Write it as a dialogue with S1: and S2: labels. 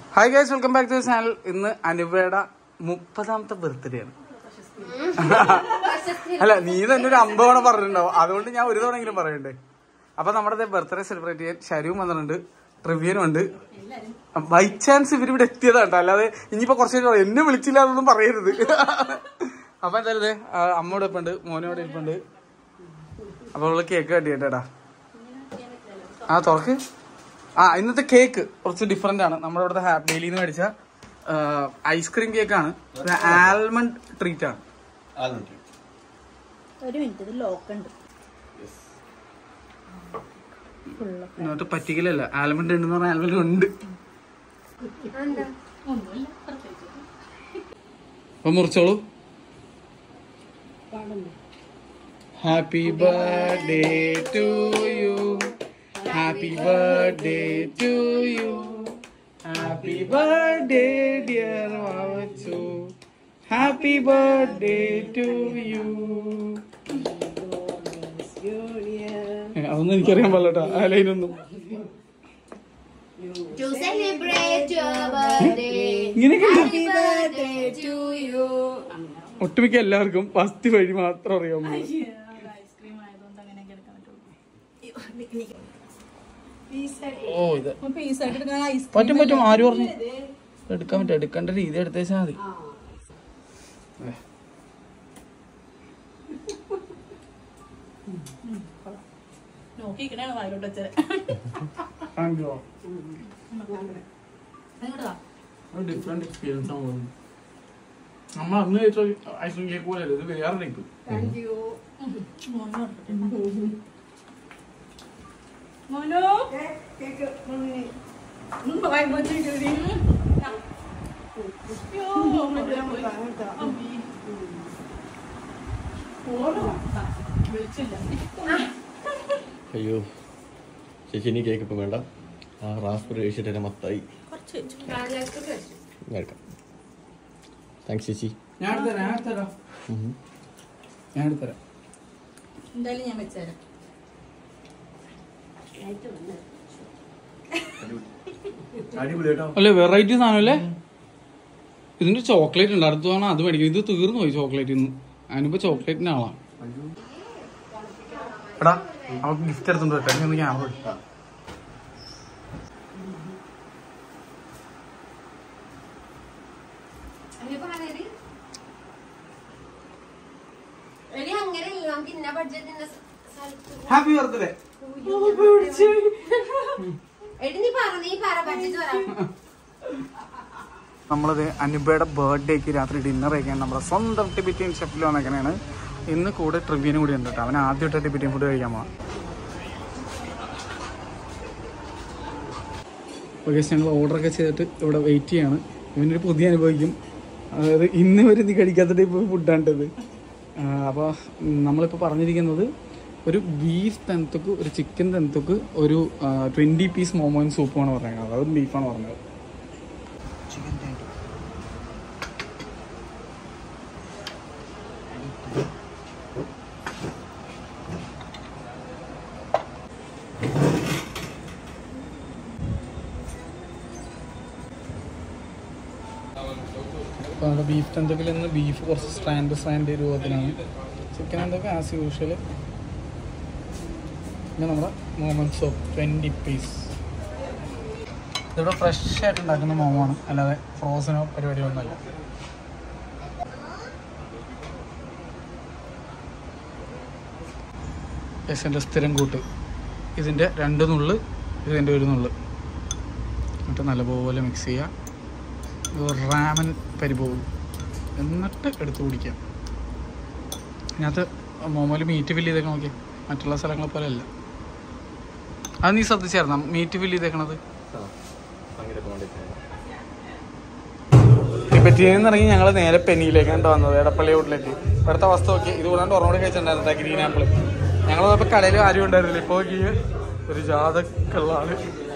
S1: Hi guys welcome back to channel ഇന്ന് അനുവയുടെ മുപ്പതാമത്തെ ബർത്ത്ഡേ ആണ് അല്ല നീ തന്നെ ഒരു അമ്പത് തവണ പറഞ്ഞിട്ടുണ്ടാവും അതുകൊണ്ട് ഞാൻ ഒരു തവണയെങ്കിലും പറയണ്ടേ അപ്പൊ നമ്മുടെ ബർത്ത്ഡേ സെലിബ്രേറ്റ് ചെയ്യാൻ ശരിവും വന്നിട്ടുണ്ട് ട്രിവ്യനും ഉണ്ട് ബൈ ചാൻസ് ഇവരിവിടെ എത്തിയതാട്ടോ അല്ലാതെ ഇനിയിപ്പോ കുറച്ച് കഴിഞ്ഞ് പറയും, എന്നെ വിളിച്ചില്ല എന്നൊന്നും പറയരുത് അപ്പൊ എന്തായാലും ദേ, ആ, അമ്മ ഇവിടെ ഇരിപ്പുണ്ട് മോനോടെ ഇരിപ്പുണ്ട് അപ്പൊ അവള് കേക്ക് കട്ടിയേട്ടാ ആ തുറക്ക് ആ ഇന്നത്തെ കേക്ക് കുറച്ച് ഡിഫറെന്റ് ആണ് നമ്മുടെ ഇവിടുത്തെ ഹാപ്പി ഡെയിലിയിൽ നിന്ന് മേടിച്ച ഐസ്ക്രീം കേക്കാണ് ആൽമണ്ട് ട്രീറ്റ് ആണ്
S2: ഒരു മിനിറ്റ് ഇത് ലോക്ക് ഉണ്ട്
S1: എന്നിട്ട് പറ്റിക്കലല്ല ആൽമണ്ട് ഉണ്ടെന്ന് പറഞ്ഞാൽ ആൽമണ്ട് ഉണ്ട് അപ്പൊ മുറിച്ചോളൂ happy birthday to you happy birthday to you happy birthday dear Vavachu happy birthday to you അതൊന്നും എനിക്കറിയാൻ പാടില്ല ആ ലൈനൊന്നും
S2: To celebrate your birthday,
S1: ഇങ്ങനെയൊക്കെ ഉണ്ട്.
S2: happy birthday to you.
S1: ഒട്ടുമിക്ക എല്ലാവർക്കും ഫസ്റ്റ് വഴി മാത്രം അറിയാമോ ഓ ഇത് പറ്റും പറ്റും ആര് പറഞ്ഞു എടുക്കാൻ പറ്റും എടുക്കേണ്ട രീതി എടുത്തേച്ചാ മതി
S2: നോക്കിക്കണേ വായിലോട്ട് വെച്ചത്
S1: ഡിഫറെന്റ് എക്സ്പീരിയൻസ് ആണ് തോന്നുന്നു നമ്മൾ അന്ന് കഴിച്ച ഐസ്ക്രീം കേക്ക് പോലെ ഇത് വേറെ ടൈപ്പ്
S2: മോനോ
S3: അയ്യോ ചേച്ചി ഇനി കേക്ക് ഇപ്പം വേണ്ട ആ റാസ്ബെറി കഴിച്ചിട്ട് എന്നെ മത്തായി എടുക്കാം താങ്ക്സ് ചേച്ചി
S1: ഞാൻ എടുത്തരാം ഞാൻ എടുത്തരാം
S3: ഉം.
S1: ഞാൻ എടുത്തരാം
S2: എന്തായാലും ഞാൻ വെച്ചേരാം
S3: അടിപൊളി കേട്ടോ
S1: അല്ലേ വെറൈറ്റി സാധനം അല്ലേ ഇതിന്റെ ചോക്ലേറ്റ് ഉണ്ട് അടുത്ത് വേണം അത് മേടിക്കും ഇത് തീർന്നു പോയി ചോക്ലേറ്റ് ഇന്ന് അതിനിപ്പോ ചോക്ലേറ്റിന്റെ ആളാണ് എടാ അവർക്ക് ഗിഫ്റ്റ് എടുത്തോണ്ട് വരട്ടെ നീ ഒന്ന് ക്യാമറ എടുക്കാം
S4: എടി അങ്ങനെയല്ല നമുക്ക് ഇന്ന ബഡ്ജറ്റിന്റെ
S1: ഹാപ്പി ബർത്ത്ഡേ
S4: എടി നീ പറ നീ പറ ബഡ്ജറ്റ് പറ
S1: നമ്മളത് അനുബയുടെ ബർത്ത്ഡേക്ക് രാത്രി ഡിന്നർ കഴിക്കാൻ നമ്മുടെ സ്വന്തം ടിബിറ്റിയൻ ഷെഫിൽ വന്നേക്കണേണ് ഇന്ന് കൂടെ ട്രിവ്യനും കൂടി ഉണ്ട് കേട്ടോ അവൻ ആദ്യമായിട്ട് ടിബിറ്റിയൻ ഫുഡ് കഴിക്കാൻ പോവാം ഓക്കെ ഞങ്ങൾ ഓർഡറൊക്കെ ചെയ്തിട്ട് ഇവിടെ വെയിറ്റ് ചെയ്യാണ് ഇവനൊരു പുതിയ അനുഭവിക്കും അതായത് ഇന്ന് വരെ നീ കഴിക്കാത്ത ടൈപ്പ് ഫുഡാണിട്ടത് അപ്പോൾ നമ്മളിപ്പോൾ പറഞ്ഞിരിക്കുന്നത് ഒരു ബീഫ് തെന്തക്ക് ഒരു ചിക്കൻ തെന്തക്ക് ഒരു ട്വൻറ്റി പീസ് മോമോൻ സൂപ്പുമാണ് പറഞ്ഞത് അതായത് ബീഫാണ് പറഞ്ഞത് അപ്പോൾ നമ്മുടെ ബീഫ് തെന്തക്കിൽ നിന്ന് ബീഫ് കുറച്ച് സ്ട്രാൻഡ് സ്ട്രാൻഡ് രൂപത്തിലാണ് ചിക്കൻ എന്തൊക്കെ ആസ് യൂഷ്വൽ പിന്നെ നമ്മുടെ മോമൻസ് ഓഫ് ട്വൻറ്റി പീസ് ഇതിവിടെ ഫ്രഷ് ആയിട്ട് ഉണ്ടാക്കുന്ന മോമോണ് അല്ലാതെ ഫ്രോസനോ പരിപാടിയോ ഒന്നുമല്ല എസിൻ്റെ സ്ഥിരം കൂട്ട് ഇതിൻ്റെ രണ്ട് നുള്ള് ഇതിൻ്റെ ഒരു നുള്ള് എന്നിട്ട് നല്ലപോലെ മിക്സ് ചെയ്യുക റാമൻ പരിപോകും എന്നിട്ട് എടുത്ത് കുടിക്കാം ഇതിനകത്ത് മോമോയിൽ മീറ്റ് ഫില്ല് ചെയ്തേക്കണം നോക്കി മറ്റുള്ള സ്ഥലങ്ങളെ പോലെ അല്ല അത് നീ ശ്രദ്ധിച്ചായിരുന്ന മീറ്റ് ഫില്ല് ചെയ്തേക്കണത്
S3: ഭയങ്കര ക്വാണ്ടിറ്റി
S1: ടിബറ്റിയിൽ നിന്ന് ഇറങ്ങി ഞങ്ങൾ നേരെ പെന്നിയിലേക്കാണ് വന്നത് എടപ്പള്ളി റോഡിലേക്ക് ഇവിടുത്തെ അവസ്ഥ നോക്കി ഇത് കൂടാണ്ട് ഒരെണ്ണം കഴിച്ചിട്ടുണ്ടായിരുന്നു ഗ്രീൻ ആപ്പിൾ ഞങ്ങൾ പോയപ്പോൾ കടയിൽ ആരും ഉണ്ടായിരുന്നില്ല ഇപ്പോൾ നോക്കി ഒരു ജാതക്കുള്ള ആള്